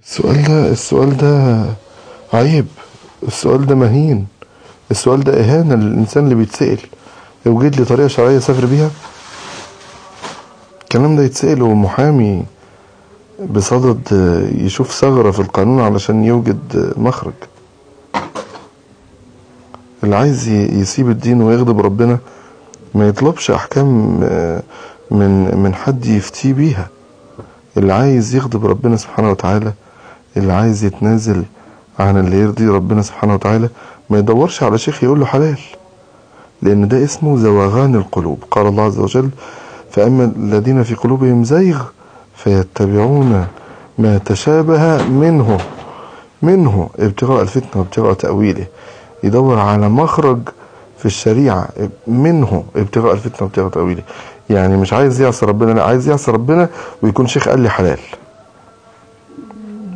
السؤال ده السؤال ده عيب السؤال ده مهين السؤال ده إهانة للإنسان اللي بيتسأل يوجد لي طريقة شرعية أسافر بيها الكلام ده يتسأل ومحامي بصدد يشوف ثغرة في القانون علشان يوجد مخرج اللي عايز يسيب الدين ويغضب ربنا ما يطلبش أحكام من من حد يفتيه بيها اللي عايز يغضب ربنا سبحانه وتعالى اللي عايز يتنازل عن اللي يرضي ربنا سبحانه وتعالى ما يدورش على شيخ يقول له حلال لأن ده اسمه زواغان القلوب قال الله عز وجل فأما الذين في قلوبهم زيغ فيتبعون ما تشابه منه منه ابتغاء الفتنة وابتغاء تأويله يدور على مخرج في الشريعة منه ابتغاء الفتنة وابتغاء تأويله يعني مش عايز يعصي ربنا لا عايز يعصي ربنا ويكون شيخ قال لي حلال